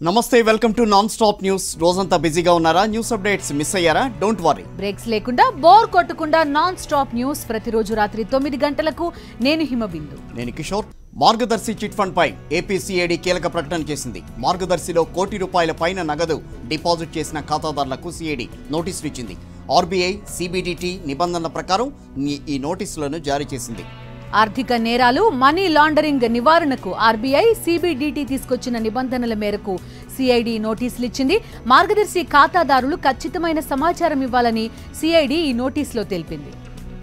నమస్తే welcome to non stop news రోజంతా బిజీగా ఉన్నారా న్యూస్ అప్డేట్స్ మిస్ అయ్యారా డోంట్ వరీ బ్రేక్స్ లేకుండా బోర్ కొట్టకుండా నాన్ స్టాప్ న్యూస్ ప్రతిరోజు రాత్రి తొమ్మిది గంటలకు నేను హిమబిందు నేను కిషోర్ మార్గదర్శి చిట్ ఫండ్ పై ఏపీసీఐడి కీలక ప్రకటన చేసింది మార్గదర్శిలో కోటి రూపాయల పైన నగదు డిపాజిట్ చేసిన ఖాతాదారులకు సిఐడి నోటీసులు ఇచ్చింది ఆర్బీఐ సిబిడిటి నిబంధనల ప్రకారం ఈ- ఈ నోటీసులను జారీ చేసింది ఆర్థిక నేరాలు మనీ లాండరింగ్ నివారణకు ఆర్బీఐ సిబిడిటి తీసుకొచ్చిన నిబంధనల మేరకు సిఐడి నోటీసులు ఇచ్చింది మార్గదర్శి ఖాతాదారులు ఖచ్చితమైన సమాచారం ఇవ్వాలని సిఐడి ఈ నోటీసులో తెలిపింది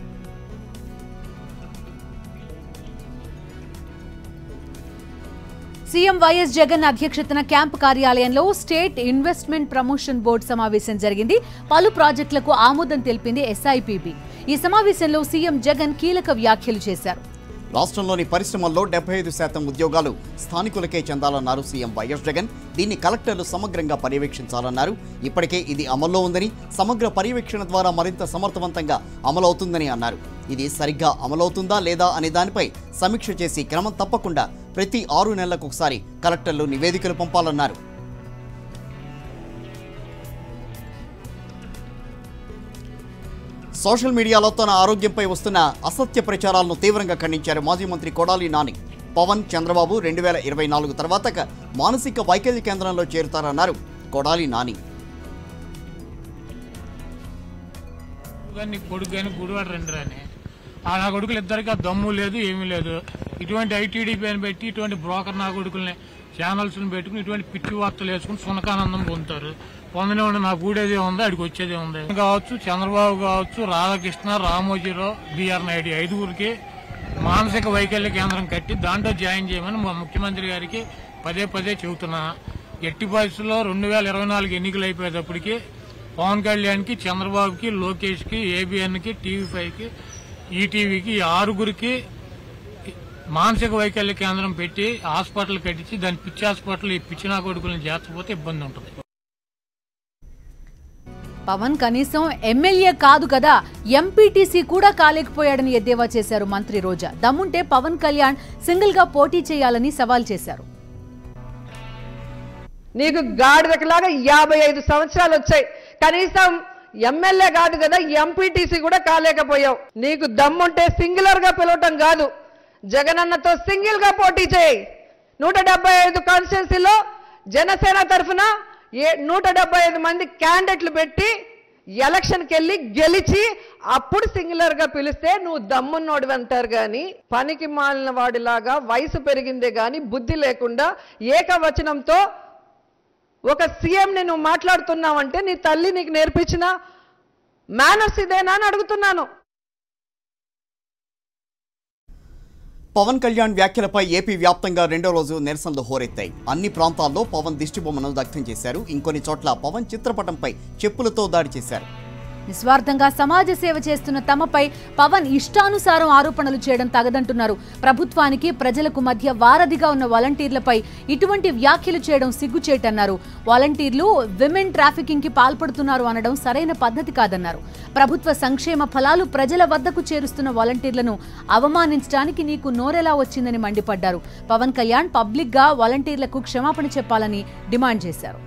సీఎం వైఎస్ జగన్ అధ్యక్షతన క్యాంపు కార్యాలయంలో స్టేట్ ఇన్వెస్ట్మెంట్ ప్రమోషన్ బోర్డు సమావేశం జరిగింది పలు ప్రాజెక్టులకు ఆమోదం తెలిపింది ఎస్ఐపిబి ఈ సమావేశంలో సీఎం జగన్ కీలక వ్యాఖ్యలు చేశారు రాష్ట్రంలోని పరిశ్రమల్లో డెబ్బై ఐదు శాతం ఉద్యోగాలు స్థానికులకే చెందాలన్నారు సీఎం వైఎస్ జగన్ దీన్ని కలెక్టర్లు సమగ్రంగా పర్యవేక్షించాలన్నారు ఇప్పటికే ఇది అమల్లో ఉందని సమగ్ర పర్యవేక్షణ ద్వారా మరింత సమర్థవంతంగా అమలవుతుందని అన్నారు ఇది సరిగ్గా అమలవుతుందా లేదా అనే దానిపై సమీక్ష చేసి క్రమం తప్పకుండా ప్రతి ఆరు నెలలకు ఒకసారి కలెక్టర్లు నివేదికలు పంపాలన్నారు సోషల్ మీడియాలో తన ఆరోగ్యంపై వస్తున్న అసత్య ప్రచారాలను తీవ్రంగా ఖండించారు మాజీ మంత్రి కొడాలి నాని పవన్ చంద్రబాబు రెండు వేల ఇరవై నాలుగు తర్వాత క- మానసిక వైకల్య కేంద్రంలో చేరుతారన్నారు కొడాలి నాని కానీ కొడుకు కానీ గుడివాడ రెండు రాని ఆ నా కొడుకులు ఇద్దరికి ఆ దమ్ము లేదు ఏమీ లేదు ఇటువంటి ఐటీడీపీ అని పెట్టి ఇటువంటి బ్రోకర్ నా కొడుకుల్ని ఛానల్స్ పెట్టుకుని ఇటువంటి పిచ్చి వార్తలు వేసుకుని సునకానందం పొందుతారు పొందనివ్వండి నాకు ఊడేదే ఉంది అడిగి వచ్చేదే ఉంది కావచ్చు చంద్రబాబు కావచ్చు రాధాకృష్ణ రామోజీరావు బిఆర్ నాయుడు ఐదుగురికి మానసిక వైకల్య కేంద్రం కట్టి దాంట్లో జాయిన్ చేయమని మా ముఖ్యమంత్రి గారికి పదే పదే చెబుతున్నా ఎట్టి పరిస్థితుల్లో రెండు వేల ఇరవై నాలుగు ఎన్నికలు అయిపోయేటప్పటికి పవన్ కళ్యాణ్కి చంద్రబాబుకి లోకేష్కి ఏబిఎన్కి టీవీ ఫైవ్కి ఈటీవీకి ఈ ఆరుగురికి మానసిక వైకల్య కేంద్రం పెట్టి హాస్పిటల్ కట్టించి దాని పిచ్చి హాస్పిటల్ ఈ పిచ్చి నా కొడుకులను చేర్చకపోతే ఇబ్బంది ఉంటుంది పవన్ కనీసం ఎమ్మెల్యే కాదు కదా ఎంపీటీసీ కూడా కాలేకపోయాడని ఎద్దేవా చేశారు మంత్రి రోజా దమ్ముంటే పవన్ కళ్యాణ్ సింగిల్ గా పోటీ చేయాలని సవాల్ చేశారు నీకు గాడిదకిలాగా యాభై ఐదు సంవత్సరాలు వచ్చాయి కనీసం ఎమ్మెల్యే కాదు కదా ఎంపీటీసీ కూడా కాలేకపోయావు నీకు దమ్ముంటే సింగులర్ గా పిలవటం కాదు జగనన్నతో సింగిల్ గా పోటీ చేయి నూట డెబ్బై ఐదు కాన్స్టిట్యున్సీలో జనసేన తరఫున ఏ నూట డెబ్బై ఐదు మంది క్యాండిడేట్లు పెట్టి ఎలక్షన్కి వెళ్ళి గెలిచి అప్పుడు సింగులర్ గా పిలిస్తే నువ్వు దమ్మున్నోడు అంటారు గాని పనికి మాలిన వాడిలాగా వయసు పెరిగిందే గాని బుద్ధి లేకుండా ఏకవచనంతో ఒక సీఎంని నువ్వు మాట్లాడుతున్నావంటే నీ తల్లి నీకు నేర్పించిన మేనర్స్ ఇదేనా అని అడుగుతున్నాను పవన్ కళ్యాణ్ వ్యాఖ్యలపై ఏపీ వ్యాప్తంగా రెండో రోజు నిరసనలు హోరెత్తాయి అన్ని ప్రాంతాల్లో పవన్ దిష్టిబొమ్మను దగ్ధం చేశారు ఇంకొన్ని చోట్ల పవన్ చిత్రపటంపై చెప్పులతో దాడి చేశారు నిస్వార్థంగా సమాజ సేవ చేస్తున్న తమపై పవన్ ఇష్టానుసారం ఆరోపణలు చేయడం తగదంటున్నారు ప్రభుత్వానికి ప్రజలకు మధ్య వారధిగా ఉన్న వాలంటీర్లపై ఇటువంటి వ్యాఖ్యలు చేయడం సిగ్గుచేటన్నారు వాలంటీర్లు విమెన్ ట్రాఫికింగ్ కి పాల్పడుతున్నారు అనడం సరైన పద్ధతి కాదన్నారు ప్రభుత్వ సంక్షేమ ఫలాలు ప్రజల వద్దకు చేరుస్తున్న వాలంటీర్లను అవమానించడానికి నీకు నోరెలా వచ్చిందని మండిపడ్డారు పవన్ కళ్యాణ్ పబ్లిక్ గా వాలంటీర్లకు క్షమాపణ చెప్పాలని డిమాండ్ చేశారు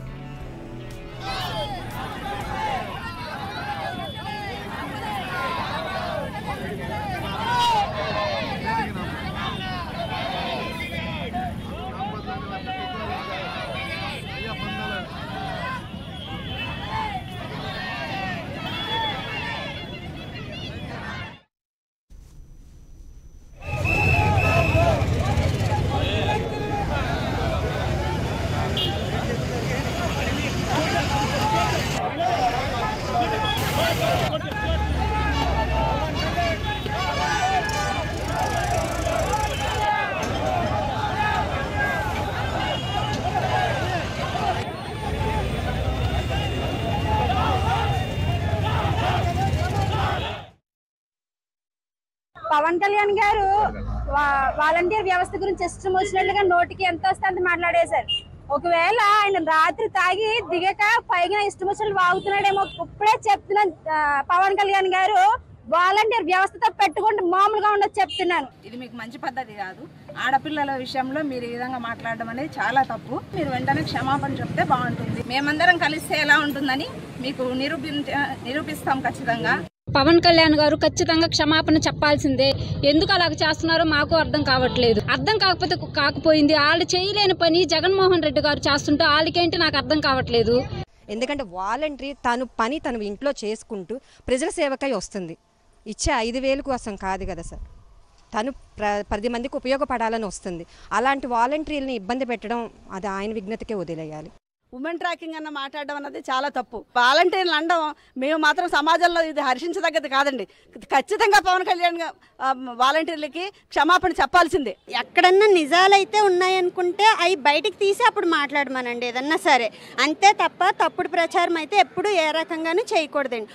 పవన్ కళ్యాణ్ గారు వా- వాలంటీర్ వ్యవస్థ గురించి ఇష్టం వచ్చినట్లుగా నోటికి ఎంత వస్తే అంత మాట్లాడేశారు ఒకవేళ ఆయన రాత్రి తాగి దిగక పైగా ఇష్టం వచ్చినట్లు వాగుతున్నాడేమో ఇప్పుడే చెప్తున్న ఆ, పవన్ కళ్యాణ్ గారు వాలంటీర్ వ్యవస్థతో పెట్టుకుంటే మామూలుగా ఉండదు చెప్తున్నాను ఇది మీకు మంచి పద్ధతి కాదు ఆడపిల్లల విషయంలో మీరు ఈ విధంగా మాట్లాడడం అనేది చాలా తప్పు మీరు వెంటనే క్షమాపణ చెప్తే బాగుంటుంది మేమందరం కలిస్తే ఎలా ఉంటుందని మీకు నిరూపించ నిరూపిస్తాం ఖచ్చితంగా పవన్ కళ్యాణ్ గారు ఖచ్చితంగా క్షమాపణ చెప్పాల్సిందే ఎందుకు అలాగ చేస్తున్నారో మాకు అర్థం కావట్లేదు అర్థం కాకపోతే కాకపోయింది వాళ్ళు చేయలేని పని జగన్మోహన్ రెడ్డి గారు చేస్తుంటే వాళ్ళకేంటి నాకు అర్థం కావట్లేదు ఎందుకంటే వాలంటరీ తను పని తను ఇంట్లో చేసుకుంటూ ప్రజల సేవకై వస్తుంది ఇచ్చే ఐదు వేలు కోసం కాదు కదా సార్ తను ప్ర పది మందికి ఉపయోగపడాలని వస్తుంది అలాంటి వాలంటీర్ని ఇబ్బంది పెట్టడం అది ఆయన విఘ్నతకే వదిలేయాలి ఉమెన్ ట్రాకింగ్ అన్న మాట్లాడడం అన్నది చాలా తప్పు వాలంటీర్లు అనడం మేము మాత్రం సమాజంలో ఇది హర్షించదగ్గది కాదండి ఖచ్చితంగా పవన్ కళ్యాణ్ గా- ఆ, వాలంటీర్లకి క్షమాపణ చెప్పాల్సిందే ఎక్కడన్నా నిజాలైతే ఉన్నాయనుకుంటే అవి బయటికి తీసి అప్పుడు మాట్లాడమనండి ఏదన్నా సరే అంతే తప్ప తప్పుడు ప్రచారం అయితే ఎప్పుడు ఏ రకంగానూ చేయకూడదండి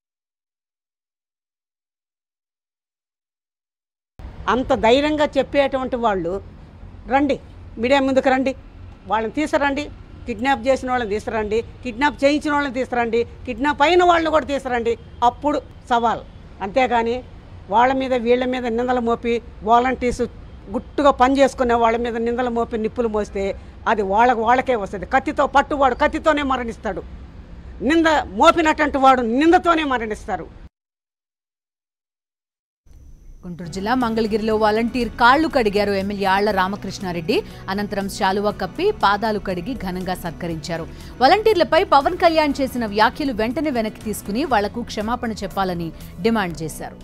అంత ధైర్యంగా చెప్పేటువంటి వాళ్ళు రండి మీడియా ముందుకు రండి వాళ్ళని తీసుకురండి కిడ్నాప్ చేసిన వాళ్ళని తీసుకురండి కిడ్నాప్ చేయించిన వాళ్ళని తీసుకురండి కిడ్నాప్ అయిన వాళ్ళని కూడా తీసుకురండి అప్పుడు సవాల్ అంతేగాని వాళ్ళ మీద వీళ్ళ మీద నిందలు మోపి వాలంటీర్స్ గుట్టుగా పని చేసుకునే వాళ్ళ మీద నిందలు మోపి నిప్పులు మోస్తే అది వాళ్ళకు వాళ్ళకే వస్తుంది కత్తితో పట్టువాడు కత్తితోనే మరణిస్తాడు నింద మోపినటువంటి వాడు నిందతోనే మరణిస్తారు గుంటూరు జిల్లా మంగళగిరిలో వాలంటీర్ కాళ్లు కడిగారు ఎమ్మెల్యే ఆళ్ల రామకృష్ణారెడ్డి అనంతరం శాలువా కప్పి పాదాలు కడిగి ఘనంగా సత్కరించారు వాలంటీర్లపై పవన్ కళ్యాణ్ చేసిన వ్యాఖ్యలు వెంటనే వెనక్కి తీసుకుని వాళ్లకు క్షమాపణ చెప్పాలని డిమాండ్ చేశారు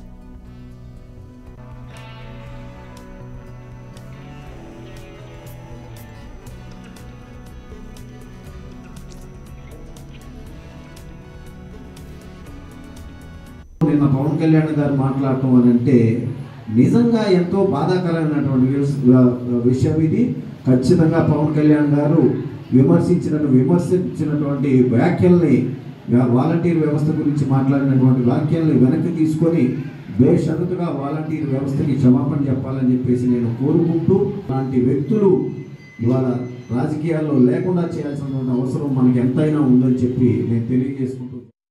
నిన్న పవన్ కళ్యాణ్ గారు మాట్లాడటం అని అంటే నిజంగా ఎంతో బాధాకరమైనటువంటి విష- విషయం ఇది ఖచ్చితంగా పవన్ కళ్యాణ్ గారు విమర్శించిన విమర్శించినటువంటి వ్యాఖ్యల్ని వా- వాలంటీర్ వ్యవస్థ గురించి మాట్లాడినటువంటి వ్యాఖ్యల్ని వెనక్కి తీసుకొని బేషరతుగా వాలంటీర్ వ్యవస్థకి క్షమాపణ చెప్పాలని చెప్పేసి నేను కోరుకుంటూ అలాంటి వ్యక్తులు ఇవాళ రాజకీయాల్లో లేకుండా చేయాల్సినటువంటి అవసరం మనకి ఎంతైనా ఉందని చెప్పి నేను తెలియజేసుకుంటూ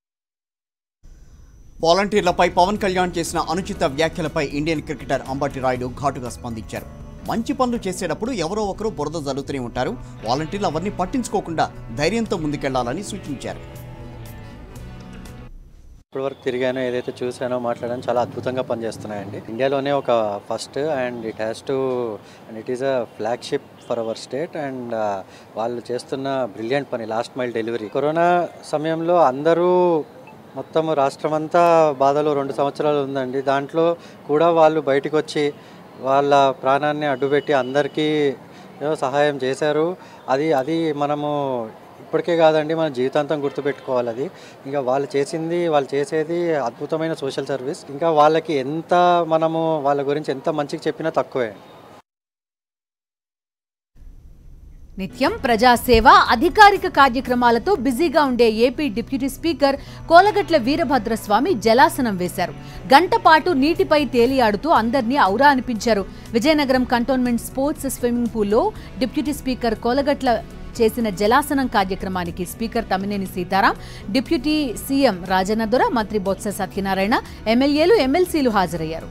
వాలంటీర్లపై పవన్ కళ్యాణ్ చేసిన అనుచిత వ్యాఖ్యలపై ఇండియన్ క్రికెటర్ అంబటి రాయుడు ఘాటుగా స్పందించారు మంచి పనులు చేసేటప్పుడు ఎవరో ఒకరు బురద జల్లుతూనే ఉంటారు వాలంటీర్లు అవన్నీ పట్టించుకోకుండా ధైర్యంతో ముందుకెళ్లాలని సూచించారు ఇప్పటివరకు తిరిగానో ఏదైతే చూసానో మాట్లాడానో చాలా అద్భుతంగా పనిచేస్తున్నాయండి ఇండియాలోనే ఒక first and it has to and it is a flagship for our state and వాళ్ళు చేస్తున్న బ్రిలియంట్ పని లాస్ట్ మైల్ డెలివరీ కరోనా సమయంలో అందరూ మొత్తం రాష్ట్రం అంతా బాధలో రెండు సంవత్సరాలు ఉందండి దాంట్లో కూడా వాళ్ళు బయటకు వచ్చి వాళ్ళ ప్రాణాన్ని అడ్డుపెట్టి అందరికీ ఏదో సహాయం చేశారు అది అది మనము ఇప్పటికే కాదండి మన జీవితాంతం గుర్తుపెట్టుకోవాలి అది ఇంకా వాళ్ళు చేసింది వాళ్ళు చేసేది అద్భుతమైన సోషల్ సర్వీస్ ఇంకా వాళ్ళకి ఎంత మనము వాళ్ళ గురించి ఎంత మంచిగా చెప్పినా తక్కువే నిత్యం ప్రజాసేవ అధికారిక కార్యక్రమాలతో బిజీగా ఉండే AP deputy speaker Kolagatla Veerabhadraswamy జలాసనం వేశారు గంట పాటు నీటిపై తేలియాడుతూ అందరినీ ఔరా అనిపించారు విజయనగరం కంటోన్మెంట్ స్పోర్ట్స్ స్విమ్మింగ్ పూల్లో డిప్యూటీ స్పీకర్ కోలగట్ల చేసిన జలాసనం కార్యక్రమానికి speaker Tammineni Sitaram deputy CM Rajannadora మంత్రి బొత్స సత్యనారాయణ ఎమ్మెల్యేలు ఎమ్మెల్సీలు హాజరయ్యారు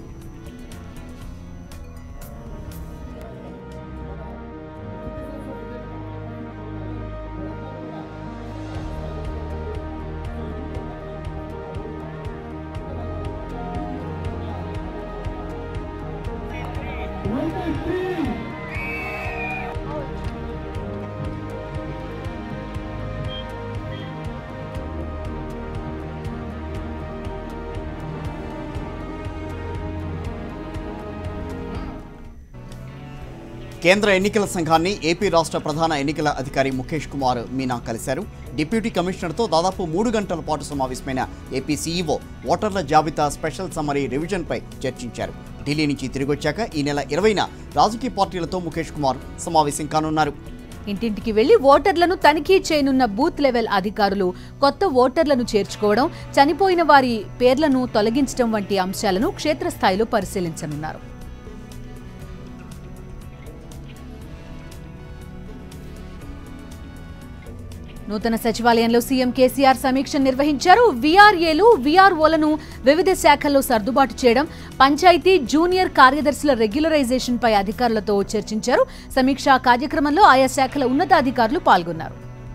కేంద్ర ఎన్నికల సంఘాన్ని ఏపీ రాష్ట్ర ప్రధాన ఎన్నికల అధికారి ముఖేష్ కుమార్ మీనా కలిశారు డిప్యూటీ కమిషనర్తో దాదాపు మూడు గంటల పాటు సమావేశమైన ఏపీ సీఈఓ ఓటర్ల జాబితా స్పెషల్ సమరీ రివిజన్పై చర్చించారు ఢిల్లీ నుంచి తిరిగొచ్చాక ఈ నెల ఇరవైన రాజకీయ పార్టీలతో ముఖేష్ కుమార్ సమావేశం కానున్నారు ఇంటింటికి వెళ్లి ఓటర్లను తనిఖీ చేయనున్న బూత్ లెవెల్ అధికారులు కొత్త ఓటర్లను చేర్చుకోవడం చనిపోయిన వారి పేర్లను తొలగించడం వంటి అంశాలను క్షేత్రస్థాయిలో పరిశీలించనున్నారు నూతన సచివాలయంలో సీఎం కేసీఆర్ సమీక్ష నిర్వహించారు వీఆర్ఏలు వీఆర్ఓలను వివిధ శాఖల్లో సర్దుబాటు చేయడం పంచాయతీ జూనియర్ కార్యదర్శుల రెగ్యులరైజేషన్ పై అధికారులతో చర్చించారు సమీక్షా కార్యక్రమంలో ఆయా శాఖల ఉన్నతాధికారులు పాల్గొన్నారు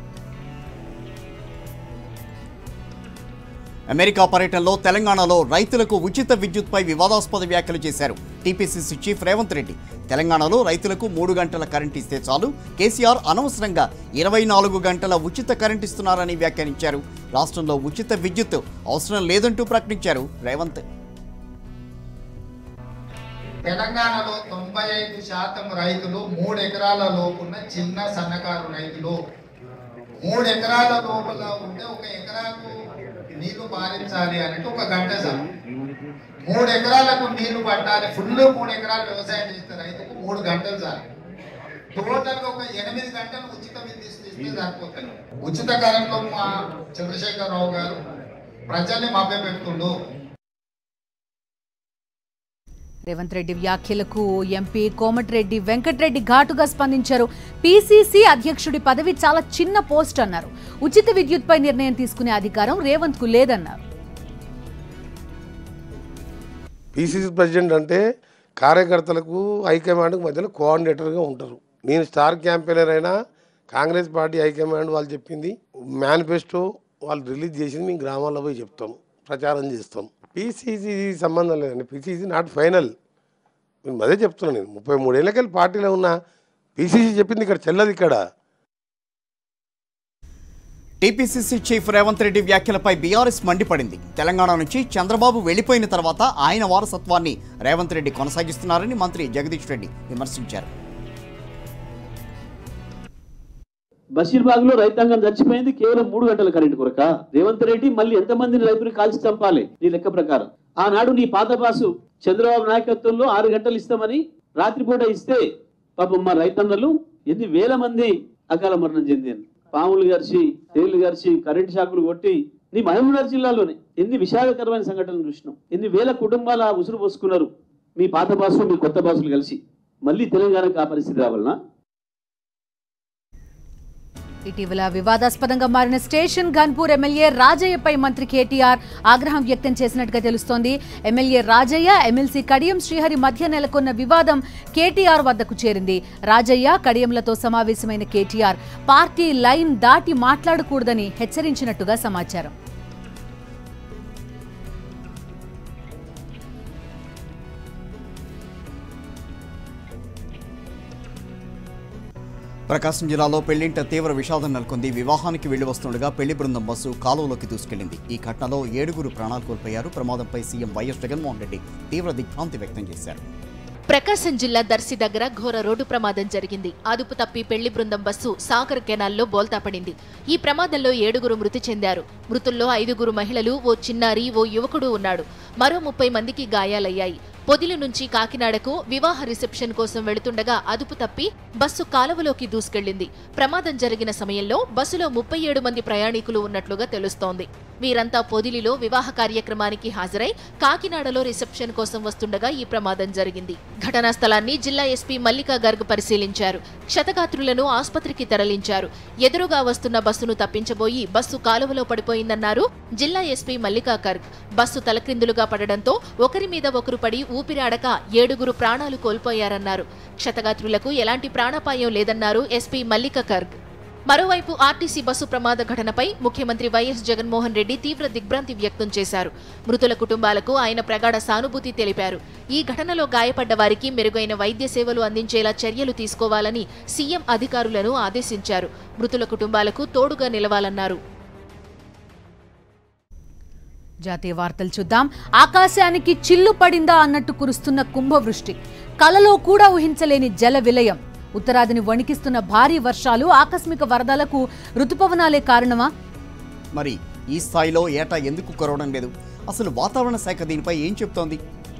అమెరికా పర్యటనలో తెలంగాణలో రైతులకు ఉచిత విద్యుత్పై వివాదాస్పద వ్యాఖ్యలు చేశారు టీపీసీసీ చీఫ్ రేవంత్ రెడ్డి తెలంగాణలో రైతులకు మూడు గంటల కరెంట్ ఇస్తే చాలు కేసీఆర్ అనవసరంగా ఇరవై నాలుగు గంటల ఉచిత కరెంట్ ఇస్తున్నారని వ్యాఖ్యానించారు రాష్ట్రంలో ఉచిత విద్యుత్ అవసరం లేదంటూ ప్రకటించారు రేవంత్ తెలంగాణలో తొంభై ఐదు శాతం రైతులు మూడు ఎకరాల లోపున్న చిన్న సన్నకారు రైతులు మూడు ఎకరాల లోపల ఉంటే ఒక ఎకరాకు నీళ్లు పారించాలి అంటే ఒక గంట చాలు మూడు ఎకరాలకు నీళ్లు పట్టాలి ఫుల్ మూడు ఎకరాలు వ్యవసాయం చేస్తే రైతుకు మూడు గంటలు చాలు టోటల్ గా ఒక ఎనిమిది గంటలు ఉచిత విద్యుత్ ఇస్తే సరిపోతుంది ఉచిత కరెంట్లో మా చంద్రశేఖరరావు గారు ప్రజల్ని మభ్యపెడుతుండు రేవంత్ రెడ్డి వ్యాఖ్యలకు ఎంపీ కోమటిరెడ్డి వెంకటరెడ్డి ఘాటుగా స్పందించారు పీసీసీ అధ్యక్షుడి పదవి చాలా చిన్న పోస్ట్ అన్నారు ఉచిత విద్యుత్పై నిర్ణయం తీసుకునే అధికారం రేవంత్ కు లేదన్నారు పీసీసీ ప్రెసిడెంట్ అంటే కార్యకర్తలకు హైకమాండ్కి మధ్యలో కోఆర్డినేటర్గా ఉంటారు నేను స్టార్ క్యాంపెయినర్ అయినా కాంగ్రెస్ పార్టీ హైకమాండ్ వాళ్ళు చెప్పింది మేనిఫెస్టో వాళ్ళు రిలీజ్ చేసింది మేము గ్రామాల్లో పోయి చెప్తాం ప్రచారం చేస్తాం పీసీసీ సంబంధం లేదండి పీసీసీ నాట్ ఫైనల్ నేను అదే చెప్తున్నాను నేను ముప్పై మూడేళ్ళకెళ్ళి పార్టీలో ఉన్న పీసీసీ చెప్పింది ఇక్కడ చెల్లదు ఇక్కడ టీపీసీసీ చీఫ్ రేవంత్ రెడ్డి వ్యాఖ్యలపై బీఆర్ఎస్ మండిపడింది తెలంగాణ నుంచి చంద్రబాబు వెళ్లిపోయిన తర్వాత ఆయన వారసత్వాన్ని రేవంత్ రెడ్డి కొనసాగిస్తున్నారని మంత్రి జగదీష్ రెడ్డి విమర్శించారు బషీర్బాగ్ లో రైతాంగం చచ్చిపోయింది కేవలం మూడు గంటల కరెంట్ కొరక రేవంత్ రెడ్డి మళ్ళీ ఎంతమందిని రైతులు కాల్చి చంపాలి నీ లెక్క ప్రకారం ఆనాడు నీ పాత బాసు చంద్రబాబు నాయకత్వంలో ఆరు గంటలు ఇస్తామని రాత్రిపూట ఇస్తే పాపం మా రైతన్నలు ఎన్ని వేల మంది అకాల మరణం చెందారు పాములు గరిచి తేళ్లు గరిచి కరెంట్ షాకులు కొట్టి నీ మహబూబ్నగర్ జిల్లాలోనే ఎన్ని విషాదకరమైన సంఘటనలు చూసినాం ఎన్ని వేల కుటుంబాల ఉసురు పోసుకున్నారు మీ పాత బాసు మీ కొత్త బాసులు కలిసి మళ్ళీ తెలంగాణకు ఆ పరిస్థితి రావాలనా ఇటీవల వివాదాస్పదంగా మారిన స్టేషన్ గన్పూర్ ఎమ్మెల్యే రాజయ్యపై మంత్రి కేటీఆర్ ఆగ్రహం వ్యక్తం చేసినట్టుగా తెలుస్తోంది ఎమ్మెల్యే రాజయ్య ఎమ్మెల్సీ కడియం శ్రీహరి మధ్య నెలకొన్న వివాదం కేటీఆర్ వద్దకు చేరింది రాజయ్య కడియంలతో సమావేశమైన కేటీఆర్ పార్టీ లైన్ దాటి మాట్లాడకూడదని హెచ్చరించినట్టుగా సమాచారం ప్రకాశం జిల్లాలో పెళ్లింట తీవ్ర విషాదం నెలకొంది వివాహానికి వెళ్లి వస్తుండగా పెళ్లి బృందం బస్సు కాలువలోకి దూసుకెళ్లింది ఈ ఘటనలో ఏడుగురు ప్రాణాలు కోల్పోయారు ప్రమాదంపై సీఎం వైఎస్ జగన్మోహన్ రెడ్డి తీవ్ర దిగ్భ్రాంతి వ్యక్తం చేశారు ప్రకాశం జిల్లా దర్శి దగ్గర ఘోర రోడ్డు ప్రమాదం జరిగింది అదుపు తప్పి పెళ్లి బృందం బస్సు సాగర్ కెనాల్లో బోల్తా పడింది ఈ ప్రమాదంలో ఏడుగురు మృతి చెందారు మృతుల్లో ఐదుగురు మహిళలు ఓ చిన్నారి ఓ యువకుడు ఉన్నాడు మరో ముప్పై మందికి గాయాలయ్యాయి పొదిలి నుంచి కాకినాడకు వివాహ రిసెప్షన్ కోసం వెళుతుండగా అదుపు తప్పి బస్సు కాలువలోకి దూసుకెళ్లింది ప్రమాదం జరిగిన సమయంలో బస్సులో ముప్పై ఏడు మంది ప్రయాణికులు ఉన్నట్లుగా తెలుస్తోంది వీరంతా పొదిలిలో వివాహ కార్యక్రమానికి హాజరై కాకినాడలో రిసెప్షన్ కోసం వస్తుండగా ఈ ప్రమాదం జరిగింది ఘటనా స్థలాన్ని జిల్లా ఎస్పీ మల్లికా గర్గ్ పరిశీలించారు క్షతగాత్రులను ఆసుపత్రికి తరలించారు ఎదురుగా వస్తున్న బస్సును తప్పించబోయి బస్సు కాలువలో పడిపోయిందన్నారు జిల్లా ఎస్పీ మల్లికా గర్గ్ బస్సు తలక్రిందులుగా పడడంతో ఒకరి మీద ఒకరు పడి ఊపిరాడక ఏడుగురు ప్రాణాలు కోల్పోయారన్నారు క్షతగాత్రులకు ఎలాంటి ప్రాణాపాయం లేదన్నారు ఎస్పీ మల్లికా గర్గ్ మరోవైపు ఆర్టీసీ బస్సు ప్రమాద ఘటనపై ముఖ్యమంత్రి వైఎస్ జగన్మోహన్ రెడ్డి తీవ్ర దిగ్భ్రాంతి వ్యక్తం చేశారు మృతుల కుటుంబాలకు ఆయన ప్రగాఢ సానుభూతి తెలిపారు ఈ ఘటనలో గాయపడ్డ వారికి మెరుగైన వైద్య సేవలు అందించేలా చర్యలు తీసుకోవాలని సీఎం అధికారులను ఆదేశించారు మృతుల కుటుంబాలకు తోడుగా నిలవాలన్నారు జాతీయ వార్తలు చూద్దాం ఆకాశానికి చిల్లు పడిందా అన్నట్టు కురుస్తున్న కుంభవృష్టి కలలో కూడా ఊహించలేని జల విలయం ఉత్తరాదిని వణికిస్తున్న భారీ వర్షాలు ఆకస్మిక వరదలకు ఋతుపవనాలే కారణమా మరి ఈ స్థాయిలో ఏటా ఎందుకు కురవడం లేదు అసలు వాతావరణ శాఖ దీనిపై ఏం చెప్తోంది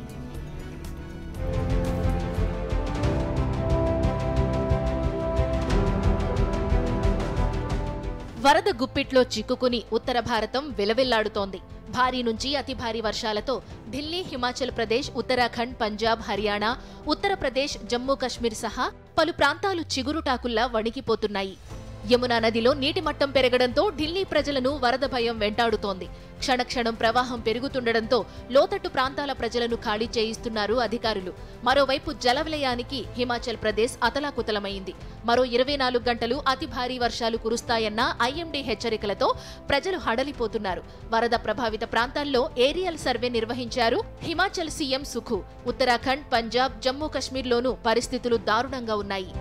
వరద గుప్పిట్లో చిక్కుకుని ఉత్తర భారతం విలవిల్లాడుతోంది భారీ నుంచి అతి భారీ వర్షాలతో ఢిల్లీ హిమాచల్ ప్రదేశ్ ఉత్తరాఖండ్ పంజాబ్ హర్యానా ఉత్తరప్రదేశ్ జమ్మూ కశ్మీర్ సహా పలు ప్రాంతాలు చిగురుటాకుల్లా వణికిపోతున్నాయి యమునా నదిలో నీటి మట్టం పెరగడంతో ఢిల్లీ ప్రజలను వరద భయం వెంటాడుతోంది క్షణక్షణం ప్రవాహం పెరుగుతుండటంతో లోతట్టు ప్రాంతాల ప్రజలను ఖాళీ చేయిస్తున్నారు అధికారులు మరోవైపు జలవిలయానికి హిమాచల్ ప్రదేశ్ అతలాకుతలమైంది మరో ఇరవై నాలుగు గంటలు అతి భారీ వర్షాలు కురుస్తాయన్న ఐఎండీ హెచ్చరికలతో ప్రజలు హడలిపోతున్నారు వరద ప్రభావిత ప్రాంతాల్లో ఏరియల్ సర్వే నిర్వహించారు హిమాచల్ సీఎం సుఖు ఉత్తరాఖండ్ పంజాబ్ జమ్మూ కశ్మీర్లోనూ పరిస్థితులు దారుణంగా ఉన్నాయి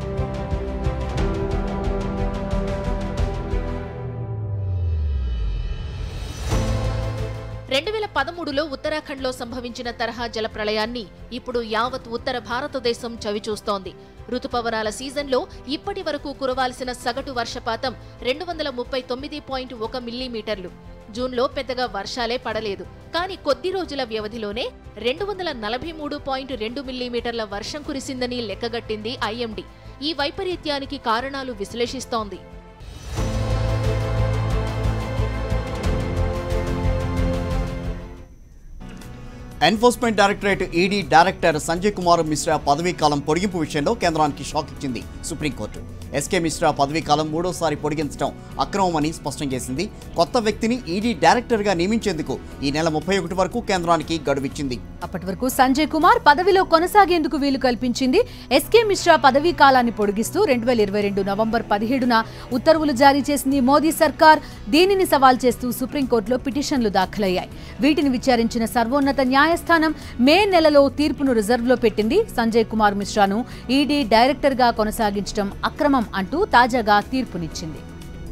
రెండు వేల పదమూడులో ఉత్తరాఖండ్లో సంభవించిన తరహా జలప్రళయాన్ని ఇప్పుడు యావత్ ఉత్తర భారతదేశం చవిచూస్తోంది రుతుపవనాల సీజన్లో ఇప్పటి వరకు కురవాల్సిన సగటు వర్షపాతం రెండు వందల ముప్పై తొమ్మిది పాయింట్ ఒక మిల్లీమీటర్లు జూన్లో పెద్దగా వర్షాలే పడలేదు కానీ కొద్ది రోజుల వ్యవధిలోనే రెండు వందల నలభై మూడు పాయింట్ రెండు మిల్లీమీటర్ల వర్షం కురిసిందని లెక్కగట్టింది ఐఎండీ ఈ వైపరీత్యానికి కారణాలు విశ్లేషిస్తోంది enforcement directorate ED director Sanjay Kumar Mishra పదవీ కాలం పొడిగింపు విషయంలో కేంద్రానికి షాక్ ఇచ్చింది సుప్రీంకోర్టు ఎస్కే మిశ్రా పదవీ కాలం మూడోసారి పొడిగించడం అక్రమమని స్పష్టం చేసింది కొత్త వ్యక్తిని ఈడీ డైరెక్టర్గా నియమించేందుకు ఈ నెల ముప్పై ఒకటి వరకు కేంద్రానికి గడువిచ్చింది అప్పటి వరకు సంజయ్ కుమార్ పదవిలో కొనసాగేందుకు వీలు కల్పించింది ఎస్కే మిశ్రా పదవీ కాలాన్ని పొడిగిస్తూ రెండు వేల ఇరవై రెండు నవంబర్ పదిహేడున ఉత్తర్వులు జారీ చేసింది మోదీ సర్కార్ దీనిని సవాల్ చేస్తూ సుప్రీంకోర్టులో పిటిషన్లు దాఖలయ్యాయి వీటిని విచారించిన సర్వోన్నత న్యాయస్థానం మే నెలలో తీర్పును రిజర్వ్లో పెట్టింది సంజయ్ కుమార్ మిశ్రాను ఈడీ డైరెక్టర్గా కొనసాగించడం అక్రమం అంటూ తాజాగా తీర్పునిచ్చింది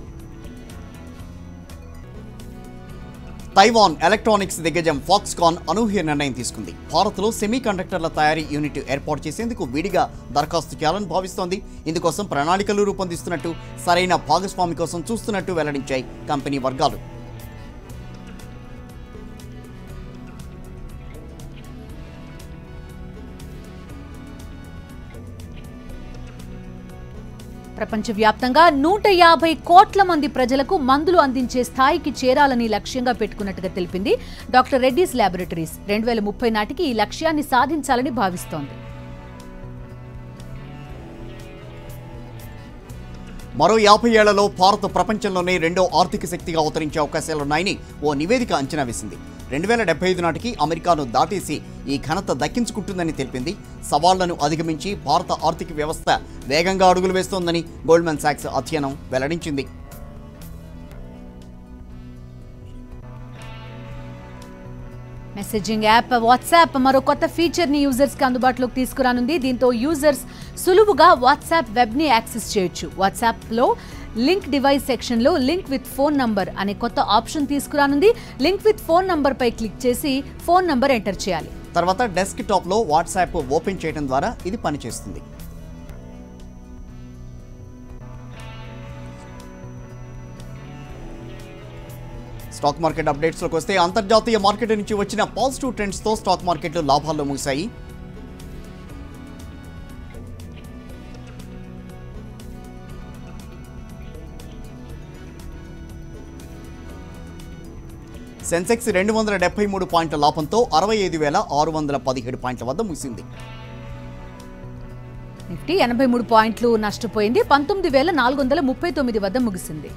తైవాన్ ఎలక్ట్రానిక్స్ దిగ్గజం ఫాక్స్కాన్ అనూహ్య నిర్ణయం తీసుకుంది భారత్లో సెమీ కండక్టర్ల తయారీ యూనిట్ ఏర్పాటు చేసేందుకు విడిగా దరఖాస్తు చేయాలని భావిస్తోంది ఇందుకోసం ప్రణాళికలు రూపొందిస్తున్నట్టు సరైన భాగస్వామి కోసం చూస్తున్నట్టు వెల్లడించాయి కంపెనీ వర్గాలు ప్రపంచవ్యాప్తంగా నూట యాభై కోట్ల మంది ప్రజలకు మందులు అందించే స్థాయికి చేరాలని లక్ష్యంగా పెట్టుకున్నట్టుగా తెలిపింది డాక్టర్ రెడ్డీస్ ల్యాబొరేటరీస్ రెండు వేల ముప్పై నాటికి ఈ లక్ష్యాన్ని సాధించాలని భావిస్తోంది మరో యాభై ఏళ్లలో భారత్ ప్రపంచంలోనే రెండో ఆర్థిక శక్తిగా అవతరించే అవకాశాలున్నాయని ఓ నివేదిక అంచనా వేసింది రెండు వేల డెబ్బై ఐదు నాటికి అమెరికాను దాటేసి ఈ ఘనత దక్కించుకుంటుందని తెలిపింది సవాళ్లను అధిగమించి భారత ఆర్థిక వ్యవస్థ వేగంగా అడుగులు వేస్తోందని గోల్డ్మెన్ సాక్స్ అధ్యయనం వెల్లడించింది మెసేజింగ్ యాప్ వాట్సాప్ మరో కొత్త ఫీచర్ ని యూజర్స్ కి అందుబాటులోకి తీసుకురానుంది దీంతో యూజర్స్ సులువుగా వాట్సాప్ వెబ్ ని యాక్సెస్ చేయొచ్చు వాట్సాప్ లో లింక్ డివైస్ సెక్షన్ లో లింక్ విత్ ఫోన్ నంబర్ అనే కొత్త ఆప్షన్ తీసుకురానుంది లింక్ విత్ ఫోన్ నంబర్ పై క్లిక్ చేసి ఫోన్ నంబర్ ఎంటర్ చేయాలి తర్వాత డెస్క్ టాప్లో వాట్సాప్ ఓపెన్ చేయడం ద్వారా ఇది పనిచేస్తుంది స్టాక్ మార్కెట్ అప్డేట్స్లోకి వస్తే అంతర్జాతీయ మార్కెట్ నుంచి వచ్చిన పాజిటివ్ ట్రెండ్స్తో స్టాక్ మార్కెట్లు లాభాల్లో ముగిశాయి సెన్సెక్స్ రెండు వందల డెబ్బై మూడు పాయింట్ల లాభంతో అరవై ఐదు వేల ఆరు వందల పదిహేడు పాయింట్ల వద్ద ముగిసింది నిఫ్టీ ఎనభై మూడు పాయింట్లు నష్టపోయింది పంతొమ్మిది వేల నాలుగు వందల ముప్పై తొమ్మిది వద్ద ముగిసింది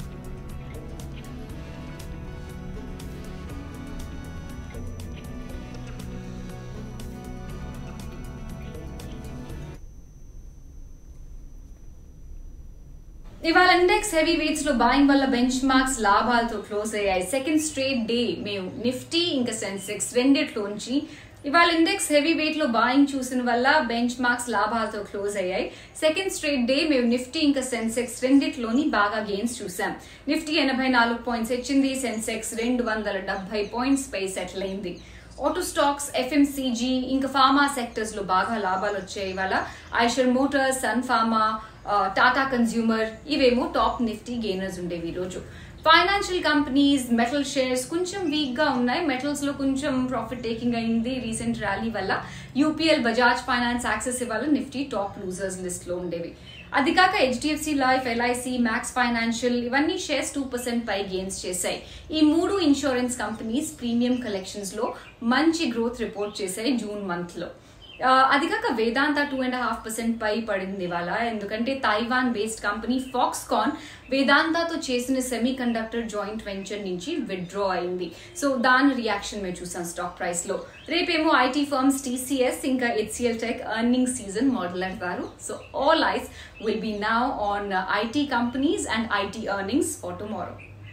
ఇవాళ ఇండెక్స్ హెవీ వెయిట్స్ లో బాయింగ్ వల్ల బెంచ్ మార్క్స్ లాభాలతో క్లోజ్ అయ్యాయి సెకండ్ స్ట్రేట్ డే మేము నిఫ్టీ ఇంకా సెన్సెక్స్ రెండిట్లోంచి ఇవాళ ఇండెక్స్ హెవీ వెయిట్ లో బాయింగ్ చూసిన వల్ల బెంచ్ మార్క్స్ లాభాలతో క్లోజ్ అయ్యాయి సెకండ్ స్ట్రేట్ డే మేము నిఫ్టీ ఇంకా సెన్సెక్స్ రెండిట్లోని బాగా గెయిన్స్ చూసాం నిఫ్టీ ఎనభై నాలుగు పాయింట్స్ వచ్చింది సెన్సెక్స్ రెండు వందల డెబ్బై పాయింట్స్ పై సెటిల్ అయింది ఆటో స్టాక్స్ ఎఫ్ఎంసీజీ ఇంకా ఫార్మా సెక్టర్స్ లో బాగా లాభాలు వచ్చాయి ఇవాళ Eicher Motors Sun Pharma Tata Consumer ఇవేమో టాప్ నిఫ్టీ గెయినర్స్ ఉండేవి ఈ రోజు ఫైనాన్షియల్ కంపెనీస్ మెటల్ షేర్స్ కొంచెం వీక్ గా ఉన్నాయి మెటల్స్ లో కొంచెం ప్రాఫిట్ టేకింగ్ అయింది రీసెంట్ ర్యాలీ వల్ల యూపీఎల్ బజాజ్ ఫైనాన్స్ యాక్సెస్ ఇవాళ నిఫ్టీ టాప్ లూజర్స్ లిస్ట్ లో ఉండేవి అది కాక HDFC Life LIC Max Financial ఇవన్నీ షేర్స్ టూ పర్సెంట్ పై గెయిన్స్ చేశాయి ఈ మూడు ఇన్సూరెన్స్ కంపెనీస్ ప్రీమియం కలెక్షన్స్ లో మంచి గ్రోత్ రిపోర్ట్ చేశాయి జూన్ మంత్ లో ఆ, అది కాక Vedanta two and half percent పై పడింది ఇవాళ ఎందుకంటే తైవాన్ బేస్డ్ కంపెనీ ఫాక్స్కాన్ వేదాంతతో చేసిన సెమీ కండక్టర్ జాయింట్ వెంచర్ నుంచి విత్డ్రా అయింది సో దాని రియాక్షన్ మేము చూసాం స్టాక్ ప్రైస్ లో రేపేమో ఐటీ ఫర్మ్స్ టీసీఎస్ ఇంకా హెచ్సిఎల్ టెక్ ఎర్నింగ్ సీజన్ మొదలెడతారు so all eyes will be now on IT companies and IT earnings for tomorrow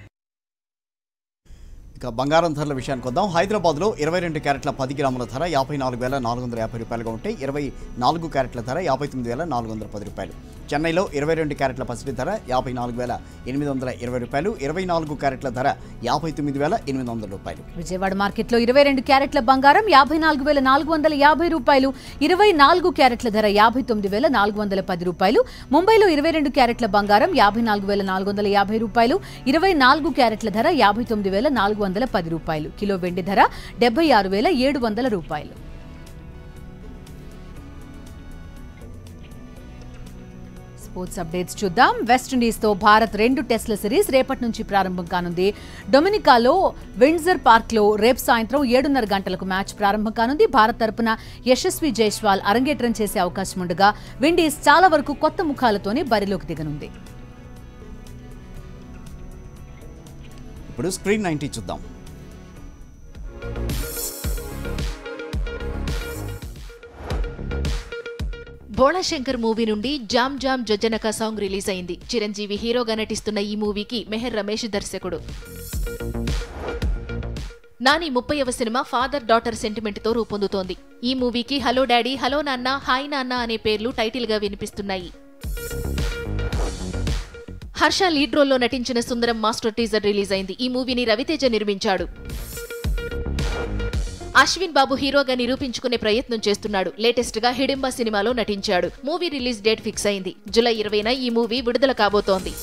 ఇక బంగారం ధరల విషయానికి వద్దాం హైదరాబాద్లో ఇరవై రెండు క్యారెట్ల పది గ్రాముల ధర యాభై నాలుగు వేల నాలుగు వందల యాభై రూపాయలుగా ఉంటే ఇరవై నాలుగు క్యారెట్ల ధర యాభై తొమ్మిది వేల నాలుగు వందల పది రూపాయలు చెన్నైలో ఇరవై రెండు క్యారెట్ల పసిడి ధర యాభై నాలుగు వేల ఎనిమిది వందల ఇరవై రూపాయలు ఇరవై నాలుగు క్యారెట్ల ధర యాభై తొమ్మిది వేల ఎనిమిది వందల రూపాయలు విజయవాడ మార్కెట్లో ఇరవై రెండు క్యారెట్ల బంగారం యాభై నాలుగు వేల నాలుగు వందల యాభై రూపాయలు ఇరవై నాలుగు క్యారెట్ల ధర యాభై తొమ్మిది వేల నాలుగు వందల పది రూపాయలు ముంబైలో ఇరవై రెండు క్యారెట్ల బంగారం యాభై నాలుగు వేల నాలుగు వందల యాభై రూపాయలు ఇరవై నాలుగు క్యారెట్ల ధర యాభై తొమ్మిది వేల నాలుగు వందల పది రూపాయలు కిలో వెండి ధర డెబ్బై ఆరు వేల ఏడు వందల రూపాయలు స్పోర్ట్స్ అప్డేట్స్ చూద్దాం వెస్టిండీస్తో భారత్ రెండు టెస్ట్ల సిరీస్ రేపటి నుంచి ప్రారంభం కానుంది డొమినికాలో విండ్జర్ పార్క్లో రేపు సాయంత్రం ఏడున్నర గంటలకు మ్యాచ్ ప్రారంభం కానుంది భారత్ తరపున యశస్వి జైస్వాల్ అరంగేట్రం చేసే అవకాశం ఉండగా విండీస్ చాలా వరకు కొత్త ముఖాలతోనే బరిలోకి దిగనుంది ఇప్పుడు స్క్రీన్ నైంటీ చూద్దాం భోళాశంకర్ మూవీ నుండి జామ్ జామ్ జొజ్జనక సాంగ్ రిలీజ్ అయింది చిరంజీవి హీరోగా నటిస్తున్న ఈ మూవీకి మెహర్ రమేష్ దర్శకుడు నాని ముప్పైవ సినిమా ఫాదర్ డాటర్ సెంటిమెంట్ తో రూపొందుతోంది ఈ మూవీకి హలో డాడీ హలో నాన్న హాయ్ నాన్న అనే పేర్లు టైటిల్ గా వినిపిస్తున్నాయి హర్ష లీడ్ రోల్లో నటించిన సుందరం మాస్టర్ టీజర్ రిలీజ్ అయింది ఈ మూవీని రవితేజ నిర్మించాడు అశ్విన్ బాబు హీరోగా నిరూపించుకునే ప్రయత్నం చేస్తున్నాడు లేటెస్ట్ గా హిడింబా సినిమాలో నటించాడు మూవీ రిలీజ్ డేట్ ఫిక్స్ అయింది జూలై ఇరవైన ఈ మూవీ విడుదల కాబోతోంది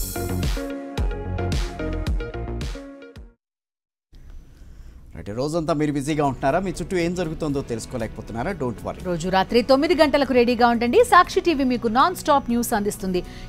రైట్ రోజంతా మీరు బిజీగా ఉంటున్నారా మీ చుట్టూ ఏం జరుగుతుందో తెలుసుకోలేకపోతున్నారా డోంట్ వరీ రోజు రాత్రి తొమ్మిది గంటలకు రెడీగా ఉండండి సాక్షి టీవీ మీకు నాన్ స్టాప్ న్యూస్ అందిస్తుంది